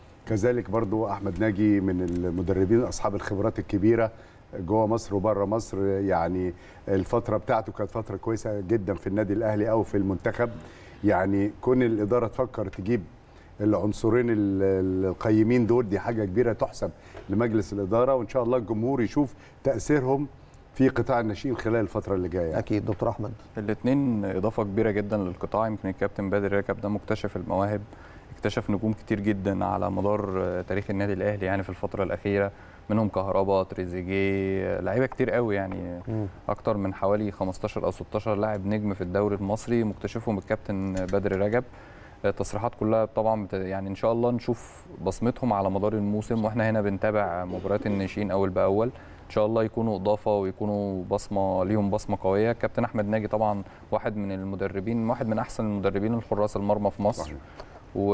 كذلك برضو احمد ناجي من المدربين اصحاب الخبرات الكبيره جوه مصر وبره مصر يعني الفتره بتاعته كانت فتره كويسه جدا في النادي الاهلي او في المنتخب يعني كون الاداره تفكر تجيب العنصرين ال- ال- القيمين دول دي حاجه كبيره تحسب لمجلس الاداره وان شاء الله الجمهور يشوف تاثيرهم في قطاع الناشئين خلال الفتره اللي جايه يعني. اكيد دكتور احمد الاثنين اضافه كبيره جدا للقطاع يمكن الكابتن بدر ركب ده مكتشف المواهب اكتشف نجوم كتير جدا على مدار آه، تاريخ النادي الاهلي يعني في الفتره الاخيره منهم كهربا تريزيجيه لعيبه كتير قوي يعني اكتر من حوالي 15 او 16 لاعب نجم في الدوري المصري مكتشفهم الكابتن بدر رجب التصريحات كلها طبعا بت... يعني ان شاء الله نشوف بصمتهم على مدار الموسم واحنا هنا بنتابع مباريات الناشئين اول باول ان شاء الله يكونوا اضافه ويكونوا بصمه ليهم بصمه قويه كابتن احمد ناجي طبعا واحد من المدربين واحد من احسن المدربين الحراس المرمى في مصر صحيح. و...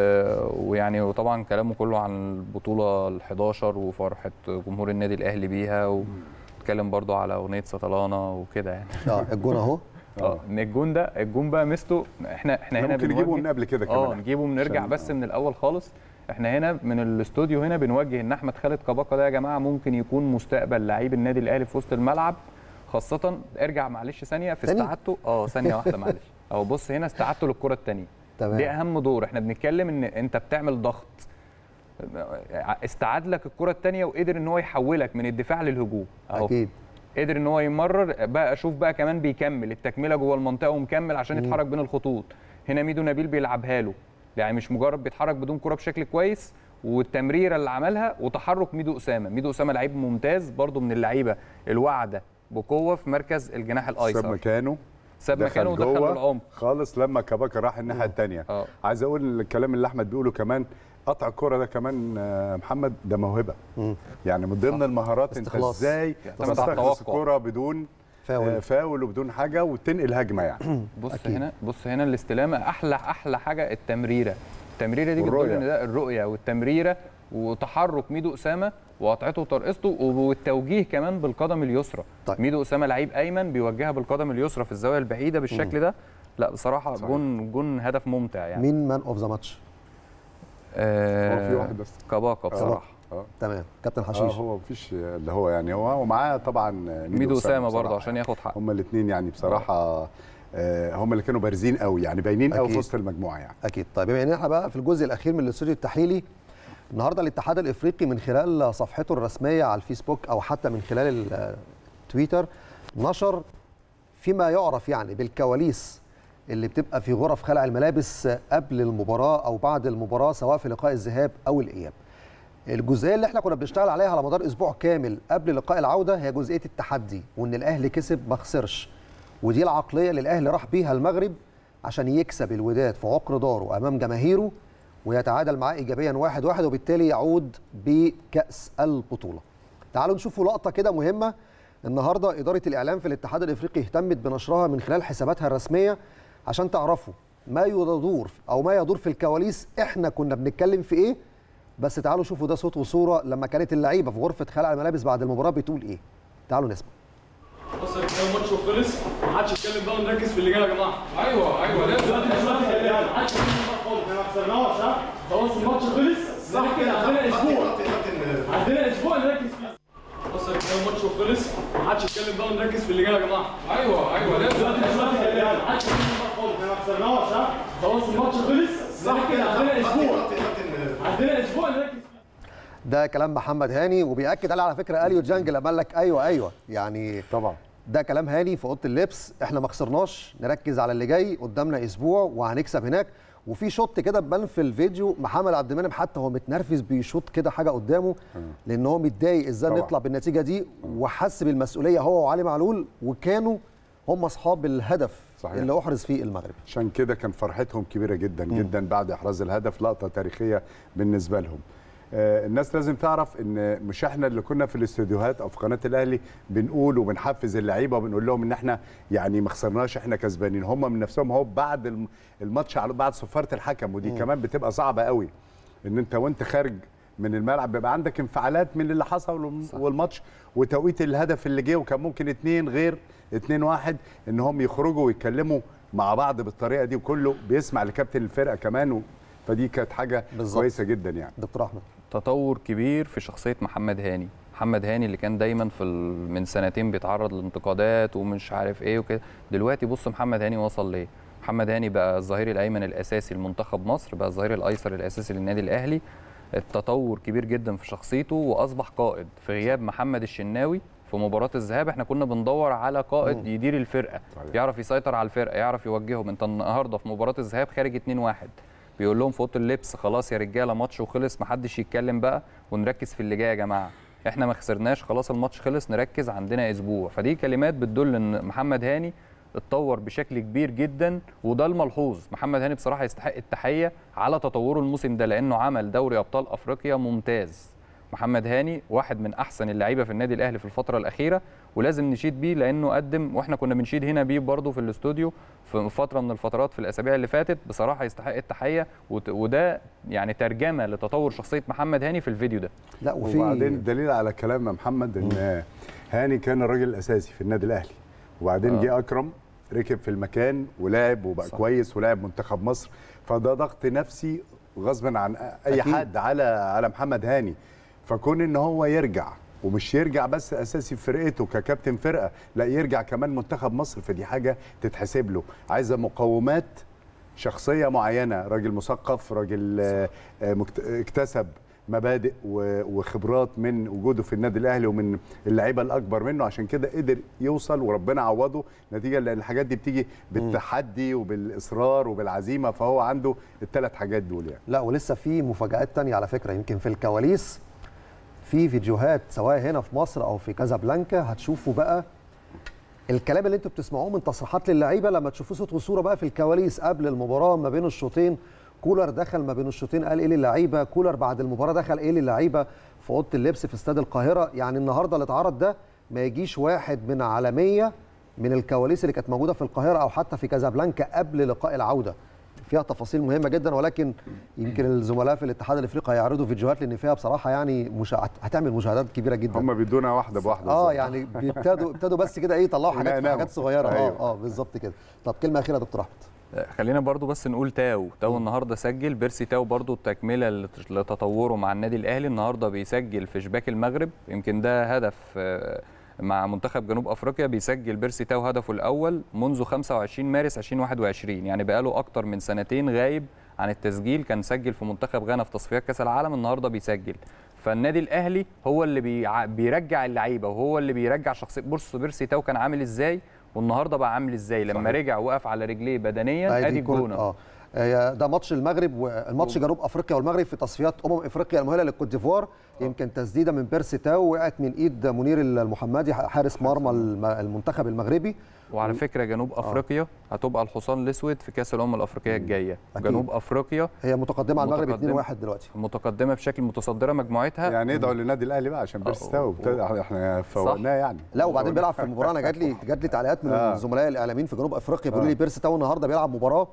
ويعني وطبعا كلامه كله عن البطوله ال11 وفرحه جمهور النادي الاهلي بيها واتكلم برضو على اغنيه سطلانه وكده يعني اه الجون اهو اه ان الجون ده الجون بقى ميزته احنا احنا هنا ممكن نجيبه بنوجه- من قبل كده اه كمان نجيبه ونرجع عشان- بس آه. من الاول خالص احنا هنا من الاستوديو هنا بنوجه ان احمد خالد كباكا ده يا جماعه ممكن يكون مستقبل لعيب النادي الاهلي في وسط الملعب خاصه ارجع معلش ثانيه في تاني؟ استعادته اه ثانيه واحده معلش اهو بص هنا استعادته للكره الثانيه تمام. دي اهم دور احنا بنتكلم ان انت بتعمل ضغط استعاد لك الكره الثانيه وقدر ان هو يحولك من الدفاع للهجوم اهو اكيد قدر ان هو يمرر بقى اشوف بقى كمان بيكمل التكمله جوه المنطقه ومكمل عشان يتحرك بين الخطوط هنا ميدو نبيل بيلعبها له يعني مش مجرد بيتحرك بدون كره بشكل كويس والتمريره اللي عملها وتحرك ميدو اسامه ميدو اسامه لعيب ممتاز برضو من اللعيبه الواعده بقوه في مركز الجناح ساب الايسر مكانه ساب دخل مكانه ودخل جوه بالعمق خالص لما كباكا راح الناحيه الثانيه اه عايز اقول الكلام اللي احمد بيقوله كمان قطع الكره ده كمان آه، محمد ده موهبه مم. يعني من ضمن المهارات انت استخلاص. ازاي تعتمد على تستخلص التوقع. الكره بدون فاول آه، فاول وبدون حاجه وتنقل هجمه يعني بص أكيد. هنا بص هنا الاستلامه احلى احلى حاجه التمريره التمريره دي بتدل والرؤية. ان ده الرؤيه والتمريره وتحرك ميدو اسامه وقطعته وترقصته والتوجيه كمان بالقدم اليسرى طيب. ميدو اسامه لعيب ايمن بيوجهها بالقدم اليسرى في الزاويه البعيده بالشكل ده لا بصراحه صحيح. جون جون هدف ممتع يعني مين مان اوف ذا ماتش آه هو في واحد بس كباكا بصراحه اه تمام كابتن اه حشيش هو مفيش اللي هو يعني هو ومعاه طبعا ميدو اسامه برضه بصراحة. عشان ياخد حقه هما الاثنين يعني بصراحه آه، هما اللي كانوا بارزين قوي يعني باينين قوي أكيد. في وسط المجموعه يعني اكيد طيب بما ان احنا بقى في الجزء الاخير من الاستوديو التحليلي النهارده الاتحاد الافريقي من خلال صفحته الرسميه على الفيسبوك او حتى من خلال التويتر نشر فيما يعرف يعني بالكواليس اللي بتبقى في غرف خلع الملابس قبل المباراه او بعد المباراه سواء في لقاء الذهاب او الاياب. الجزئيه اللي احنا كنا بنشتغل عليها على مدار اسبوع كامل قبل لقاء العوده هي جزئيه التحدي وان الاهلي كسب ما خسرش ودي العقليه اللي الاهلي راح بيها المغرب عشان يكسب الوداد في عقر داره امام جماهيره ويتعادل معاه ايجابيا واحد واحد وبالتالي يعود بكاس البطوله. تعالوا نشوفوا لقطه كده مهمه النهارده اداره الاعلام في الاتحاد الافريقي اهتمت بنشرها من خلال حساباتها الرسميه عشان تعرفوا ما يدور او ما يدور في الكواليس احنا كنا بنتكلم في ايه بس تعالوا شوفوا ده صوت وصوره لما كانت اللعيبه في غرفه خلع الملابس بعد المباراه بتقول ايه تعالوا نسمع بص يا رجاله الماتش خلص ما حدش يتكلم بقى ونركز في اللي جاي يا جماعه ايوه ايوه لازم دلوقتي دلوقتي ما حدش يتكلم بقى خالص احنا ما خسرناش ها خلاص الماتش خلص صح كده عندنا اسبوع عندنا اسبوع نركز فيه بص يا رجاله الماتش وخلص ما حدش يتكلم بقى ونركز في اللي جاي يا جماعه ايوه ايوه لازم دلوقتي مش وقت كلام ما حدش يتكلم بقى خالص احنا ما خسرناش ها خلاص الماتش خلص صح كده عندنا اسبوع عندنا اسبوع نركز فيه ده كلام محمد هاني وبياكد عليه على فكره اليو جانج لما قال لك ايوه ايوه يعني طبعا ده كلام هاني في اوضه اللبس احنا ما خسرناش نركز على اللي جاي قدامنا اسبوع وهنكسب هناك وفي شوت كده بان في الفيديو محمد عبد المنعم حتى هو متنرفز بيشوط كده حاجه قدامه لان هو متضايق ازاي طبعا. نطلع بالنتيجه دي وحس بالمسؤوليه هو وعلي معلول وكانوا هم اصحاب الهدف صحيح. اللي احرز فيه المغرب عشان كده كان فرحتهم كبيره جدا جدا بعد احراز الهدف لقطه تاريخيه بالنسبه لهم آه، الناس لازم تعرف ان مش احنا اللي كنا في الاستوديوهات او في قناه الاهلي بنقول وبنحفز اللعيبه وبنقول لهم ان احنا يعني ما خسرناش احنا كسبانين هم من نفسهم هو بعد الم- الماتش على بعد صفاره الحكم ودي كمان بتبقى صعبه قوي ان انت وانت خارج من الملعب بيبقى عندك انفعالات من اللي حصل والم- والماتش وتوقيت الهدف اللي جه وكان ممكن اتنين غير اتنين واحد ان هم يخرجوا ويتكلموا مع بعض بالطريقه دي وكله بيسمع لكابتن الفرقه كمان و... فدي كانت حاجه بالظبط. كويسه جدا يعني دكتور احمد تطور كبير في شخصيه محمد هاني محمد هاني اللي كان دايما في ال... من سنتين بيتعرض لانتقادات ومش عارف ايه وكده دلوقتي بص محمد هاني وصل ليه محمد هاني بقى الظهير الايمن الاساسي لمنتخب مصر بقى الظهير الايسر الاساسي للنادي الاهلي التطور كبير جدا في شخصيته واصبح قائد في غياب محمد الشناوي في مباراه الذهاب احنا كنا بندور على قائد يدير الفرقه صحيح. يعرف يسيطر على الفرقه يعرف يوجههم انت النهارده في مباراه الذهاب خارج 2-1 بيقول لهم في اوضه اللبس خلاص يا رجاله ماتش وخلص محدش يتكلم بقى ونركز في اللي جاي يا جماعه احنا ما خسرناش خلاص الماتش خلص نركز عندنا اسبوع فدي كلمات بتدل ان محمد هاني اتطور بشكل كبير جدا وده الملحوظ محمد هاني بصراحه يستحق التحيه على تطوره الموسم ده لانه عمل دوري ابطال افريقيا ممتاز محمد هاني واحد من احسن اللعيبه في النادي الاهلي في الفتره الاخيره ولازم نشيد بيه لانه قدم واحنا كنا بنشيد هنا بيه برضه في الاستوديو في فتره من الفترات في الاسابيع اللي فاتت بصراحه يستحق التحيه وت- وده يعني ترجمه لتطور شخصيه محمد هاني في الفيديو ده لا وفي وبعدين الدليل على كلام يا محمد ان هاني كان الراجل الاساسي في النادي الاهلي وبعدين آه. جه اكرم ركب في المكان ولعب وبقى صح. كويس ولعب منتخب مصر فده ضغط نفسي غصبا عن اي أكيد. حد على على محمد هاني فكون ان هو يرجع ومش يرجع بس اساسي في فرقته ككابتن فرقه لا يرجع كمان منتخب مصر فدي حاجه تتحسب له عايزه مقومات شخصيه معينه راجل مثقف راجل آه، آه، مكت- اكتسب مبادئ و- وخبرات من وجوده في النادي الاهلي ومن اللعيبه الاكبر منه عشان كده قدر يوصل وربنا عوضه نتيجه لان الحاجات دي بتيجي بالتحدي وبالاصرار وبالعزيمه فهو عنده الثلاث حاجات دول يعني لا ولسه في مفاجآت تانية على فكرة يمكن في الكواليس في فيديوهات سواء هنا في مصر أو في كازابلانكا هتشوفوا بقى الكلام اللي انتوا بتسمعوه من تصريحات للعيبة لما تشوفوا صوت وصورة بقى في الكواليس قبل المباراة ما بين الشوطين كولر دخل ما بين الشوطين قال ايه للعيبة كولر بعد المباراة دخل ايه للعيبة في أوضة اللبس في استاد القاهرة يعني النهاردة اللي اتعرض ده ما يجيش واحد من عالمية من الكواليس اللي كانت موجودة في القاهرة أو حتى في كازابلانكا قبل لقاء العودة فيها تفاصيل مهمه جدا ولكن يمكن الزملاء في الاتحاد الافريقي هيعرضوا فيديوهات لان فيها بصراحه يعني مشا... هتعمل مشاهدات كبيره جدا هم بيدونا واحده بواحده اه بالظبط. يعني بيبتدوا ابتدوا بس كده ايه يطلعوا حاجات يناموا. حاجات صغيره أيوة. اه اه بالظبط كده طب كلمه اخيره يا دكتور احمد خلينا برضو بس نقول تاو تاو النهارده سجل بيرسي تاو برضو التكمله لت- لتطوره مع النادي الاهلي النهارده بيسجل في شباك المغرب يمكن ده هدف آه، مع منتخب جنوب افريقيا بيسجل بيرسي تاو هدفه الاول منذ 25 مارس 2021 يعني بقاله اكتر من سنتين غايب عن التسجيل كان سجل في منتخب غانا في تصفيات كاس العالم النهارده بيسجل فالنادي الاهلي هو اللي بيع- بيرجع اللعيبه وهو اللي بيرجع شخصيه بص بيرسي تاو كان عامل ازاي والنهارده بقى عامل ازاي لما صحيح. رجع وقف على رجليه بدنيا آه، دي ادي كرة- الجونه اه آه، ده ماتش المغرب والماتش جنوب افريقيا والمغرب في تصفيات امم افريقيا المؤهله للكوت ديفوار يمكن تسديده من بيرسي تاو وقعت من ايد منير المحمدي حارس مرمى الم- المنتخب المغربي وعلى فكره جنوب افريقيا هتبقى الحصان الاسود في كاس الامم الافريقيه الجايه أكيد. جنوب افريقيا هي متقدمه على المغرب متقدمة. 2-1 دلوقتي متقدمه بشكل متصدره مجموعتها يعني ادعوا للنادي الاهلي بقى عشان بيرستاو ابتدى- احنا فوقناه يعني لا وبعدين بيلعب في المباراه انا جات لي جات لي تعليقات من آه. الزملاء الاعلاميين في جنوب افريقيا بيقولوا لي بيرسي تاو النهارده بيلعب مباراه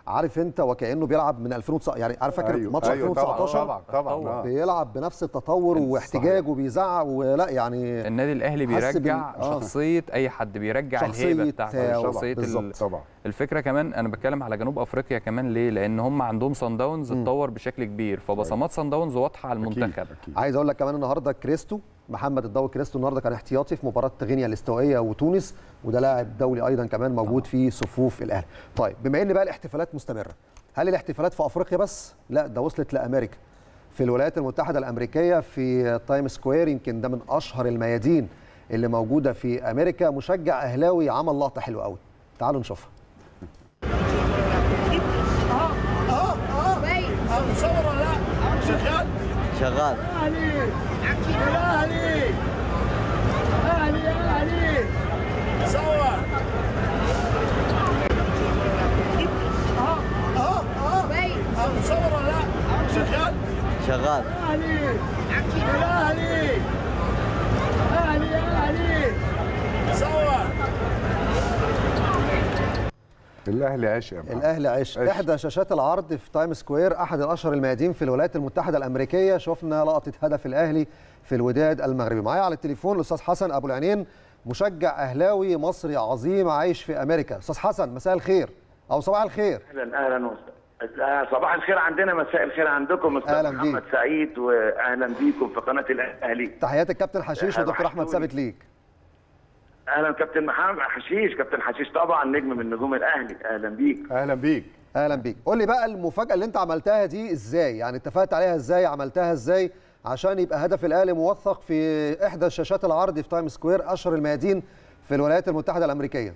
عارف انت وكانه بيلعب من 2009 يعني عارف فاكر أيوة، ماتش أيوة، طبعاً، 2019 طبعا طبعا آه. بيلعب بنفس التطور واحتجاج وبيزعق ولا يعني النادي الاهلي حس بال- بيرجع آه. شخصيه اي حد بيرجع شخصية، الهيبه بتاعته آه، شخصيه بالظبط. ال- طبعا الفكره كمان انا بتكلم على جنوب افريقيا كمان ليه لان هم عندهم صن داونز اتطور بشكل كبير فبصمات صن داونز واضحه على أكيد، المنتخب أكيد. عايز اقول لك كمان النهارده كريستو محمد الضوي كريستو النهارده كان احتياطي في مباراه غينيا الاستوائيه وتونس وده لاعب دولي ايضا كمان موجود في صفوف الاهلي. طيب بما ان بقى الاحتفالات مستمره هل الاحتفالات في افريقيا بس؟ لا ده وصلت لامريكا. في الولايات المتحده الامريكيه في تايم سكوير يمكن ده من اشهر الميادين اللي موجوده في امريكا مشجع اهلاوي عمل لقطه حلوه قوي. تعالوا نشوفها. شغال شغال الاهلي عشق يا محمد. الاهلي عش عش. احدى شاشات العرض في تايم سكوير احد الاشهر الميادين في الولايات المتحده الامريكيه شفنا لقطه هدف الاهلي في الوداد المغربي معايا على التليفون الاستاذ حسن ابو العينين مشجع اهلاوي مصري عظيم عايش في امريكا استاذ حسن مساء الخير او صباح الخير اهلا اهلا وسهلا صباح الخير عندنا مساء الخير عندكم أهلاً استاذ بيك. محمد سعيد واهلا بيكم في قناه الاهلي تحيات الكابتن حشيش أهلا ودكتور احمد وحشتوني. ثابت ليك اهلا كابتن محمد حشيش كابتن حشيش طبعا نجم من نجوم الاهلي اهلا بيك اهلا بيك اهلا بيك قول لي بقى المفاجاه اللي انت عملتها دي ازاي يعني اتفقت عليها ازاي عملتها ازاي عشان يبقى هدف الاهلي موثق في احدى شاشات العرض في تايم سكوير اشهر الميادين في الولايات المتحده الامريكيه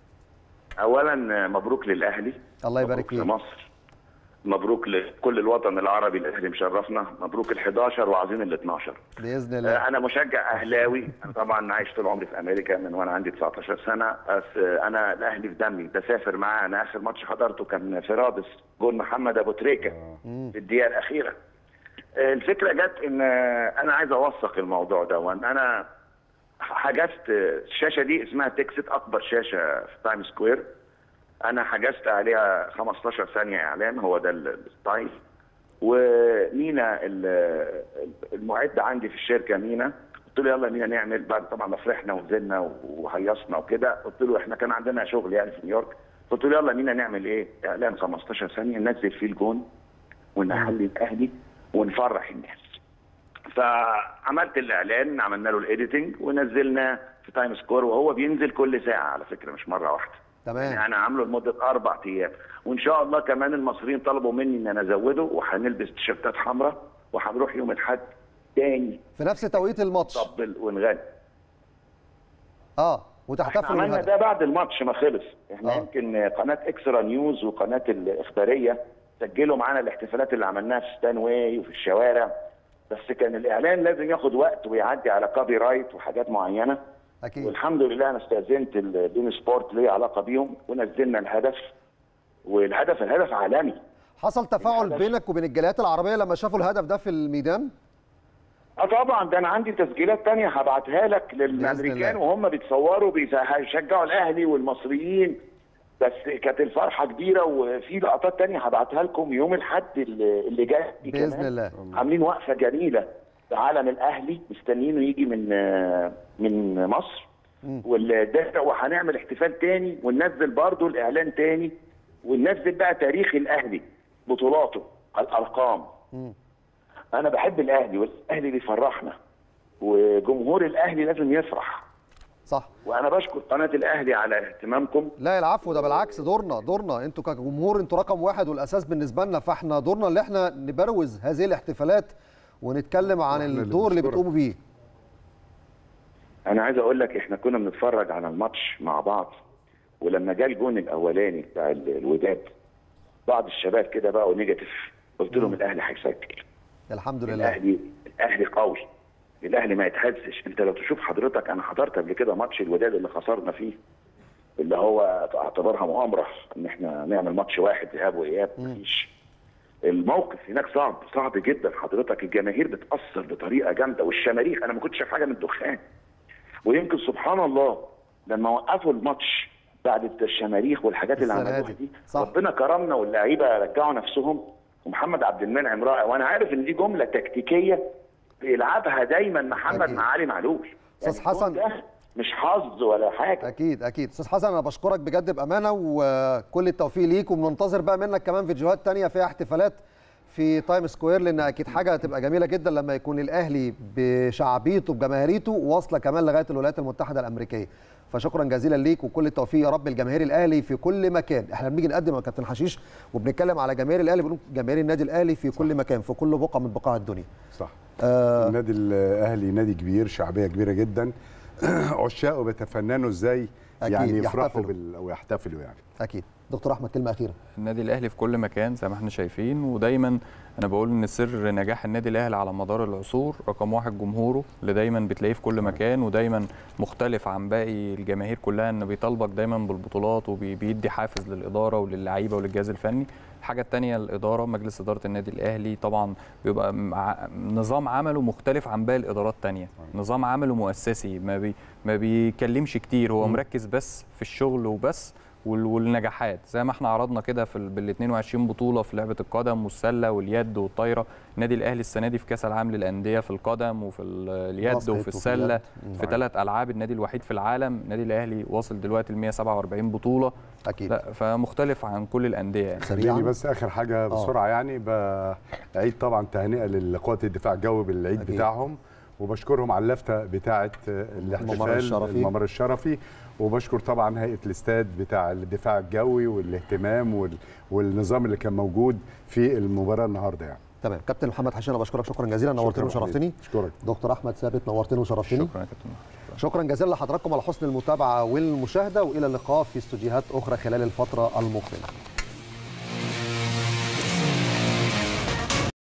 اولا مبروك للاهلي الله يبارك مبروك فيك لمصر مبروك لكل الوطن العربي الاهلي مشرفنا مبروك ال11 وعايزين ال12 باذن الله انا مشجع اهلاوي انا طبعا عايش طول عمري في امريكا من وانا عندي 19 سنه بس انا الاهلي في دمي بسافر معاه انا اخر ماتش حضرته كان في رادس جول محمد ابو تريكه في الدقيقه الاخيره الفكره جت ان انا عايز اوثق الموضوع ده وان انا حجزت الشاشه دي اسمها تكست اكبر شاشه في تايم سكوير انا حجزت عليها 15 ثانيه اعلان هو ده الستايل ومينا ال- المعد عندي في الشركه مينا قلت له يلا مينا نعمل بعد طبعا ما فرحنا ونزلنا وهيصنا وكده قلت له احنا كان عندنا شغل يعني في نيويورك قلت له يلا مينا نعمل ايه؟ اعلان 15 ثانيه ننزل فيه الجون ونحلي الاهلي ونفرح الناس. فعملت الاعلان عملنا له الايديتنج ونزلنا في تايم سكور وهو بينزل كل ساعه على فكره مش مره واحده. تمام يعني انا عامله لمده اربع ايام وان شاء الله كمان المصريين طلبوا مني ان انا ازوده وهنلبس تيشيرتات حمراء وهنروح يوم الاحد تاني في نفس توقيت الماتش نطبل ونغني اه احنا وتحتفلوا عملنا بالهدف ده بعد الماتش ما خلص احنا آه. يمكن قناه اكسترا نيوز وقناه الاخباريه سجلوا معانا الاحتفالات اللي عملناها في ستان واي وفي الشوارع بس كان الاعلان لازم ياخد وقت ويعدي على كوبي رايت وحاجات معينه اكيد والحمد لله انا استاذنت البين سبورت ليه علاقه بيهم ونزلنا الهدف والهدف الهدف عالمي حصل تفاعل الهدف. بينك وبين الجاليات العربيه لما شافوا الهدف ده في الميدان اه طبعا ده انا عندي تسجيلات تانية هبعتها لك للامريكان الله. وهم بيتصوروا بيشجعوا الاهلي والمصريين بس كانت الفرحه كبيره وفي لقطات تانية هبعتها لكم يوم الاحد اللي اللي جاي باذن كمان. الله عاملين وقفه جميله في عالم الاهلي مستنيينه يجي من آه، من مصر والدافع وهنعمل احتفال تاني وننزل برضه الاعلان تاني وننزل بقى تاريخ الاهلي بطولاته الارقام انا بحب الاهلي والاهلي بيفرحنا وجمهور الاهلي لازم يفرح صح وانا بشكر قناه الاهلي على اهتمامكم لا العفو ده بالعكس دورنا دورنا انتوا كجمهور انتوا رقم واحد والاساس بالنسبه لنا فاحنا دورنا اللي احنا نبروز هذه الاحتفالات ونتكلم عن وإحنا اللي الدور اللي بنشكرك. بتقوموا بيه انا عايز اقول لك احنا كنا بنتفرج على الماتش مع بعض ولما جه الجون الاولاني بتاع ال- الوداد بعض الشباب كده بقوا نيجاتيف قلت لهم الاهلي هيسجل الحمد لله الاهلي الاهلي قوي الاهلي ما يتهزش انت لو تشوف حضرتك انا حضرت قبل كده ماتش الوداد اللي خسرنا فيه اللي هو اعتبرها مؤامره ان احنا نعمل ماتش واحد ذهاب واياب مفيش الموقف هناك صعب صعب جدا حضرتك الجماهير بتاثر بطريقه جامده والشماريخ انا ما كنتش شايف حاجه من الدخان ويمكن سبحان الله لما وقفوا الماتش بعد الشماريخ والحاجات اللي السنة عملوها دي. دي صح. ربنا كرمنا واللعيبه رجعوا نفسهم ومحمد عبد المنعم رائع وانا عارف ان دي جمله تكتيكيه بيلعبها دايما محمد أكيد. مع علي معلول أستاذ الجول حسن. ده مش حظ ولا حاجه اكيد اكيد استاذ حسن انا بشكرك بجد بامانه وكل التوفيق ليك وبننتظر بقى منك كمان فيديوهات تانية فيها احتفالات في تايم سكوير لان اكيد حاجه هتبقى جميله جدا لما يكون الاهلي بشعبيته بجماهيريته واصله كمان لغايه الولايات المتحده الامريكيه فشكرا جزيلا ليك وكل التوفيق يا رب لجماهير الاهلي في كل مكان احنا بنيجي نقدم يا كابتن حشيش وبنتكلم على جماهير الاهلي بنقول جماهير النادي الاهلي في كل مكان في كل بقعه من بقاع الدنيا صح آه النادي الاهلي نادي كبير شعبيه كبيره جدا عشاقه بيتفننوا ازاي أكيد، يعني يفرحوا يحتفلوا. بال... او يحتفلوا يعني اكيد دكتور احمد كلمه اخيره النادي الاهلي في كل مكان زي ما احنا شايفين ودايما انا بقول ان سر نجاح النادي الاهلي على مدار العصور رقم واحد جمهوره اللي دايما بتلاقيه في كل مكان ودايما مختلف عن باقي الجماهير كلها ان بيطالبك دايما بالبطولات وبيدي حافز للاداره وللعيبه وللجهاز الفني الحاجه الثانيه الاداره مجلس اداره النادي الاهلي طبعا بيبقى مع- نظام عمله مختلف عن باقي الادارات الثانيه نظام عمله مؤسسي ما بي ما بيكلمش كتير هو مركز بس في الشغل وبس وال- والنجاحات زي ما احنا عرضنا كده في ال- بال 22 بطوله في لعبه القدم والسله واليد والطايره النادي الاهلي السنه دي في كاس العالم للانديه في القدم وفي ال- اليد باسكت وفي وفي السله اليد. في ثلاث العاب النادي الوحيد في العالم النادي الاهلي واصل دلوقتي ل 147 بطوله اكيد لا فمختلف عن كل الانديه يعني سريعا خليني بس اخر حاجه بسرعه يعني بعيد طبعا تهنئه لقوات الدفاع الجوي بالعيد أكيد. بتاعهم وبشكرهم على اللفته بتاعه الاحتفال الممر الشرفي. الممر الشرفي وبشكر طبعا هيئه الاستاد بتاع الدفاع الجوي والاهتمام وال... والنظام اللي كان موجود في المباراه النهارده يعني تمام كابتن محمد حشيش انا بشكرك شكرا جزيلا نورتني شكراً وشرفتني اشكرك دكتور احمد ثابت نورتني وشرفتني شكرا يا كابتن شكرا جزيلا لحضراتكم على حسن المتابعه والمشاهده والى اللقاء في استوديوهات اخرى خلال الفتره المقبله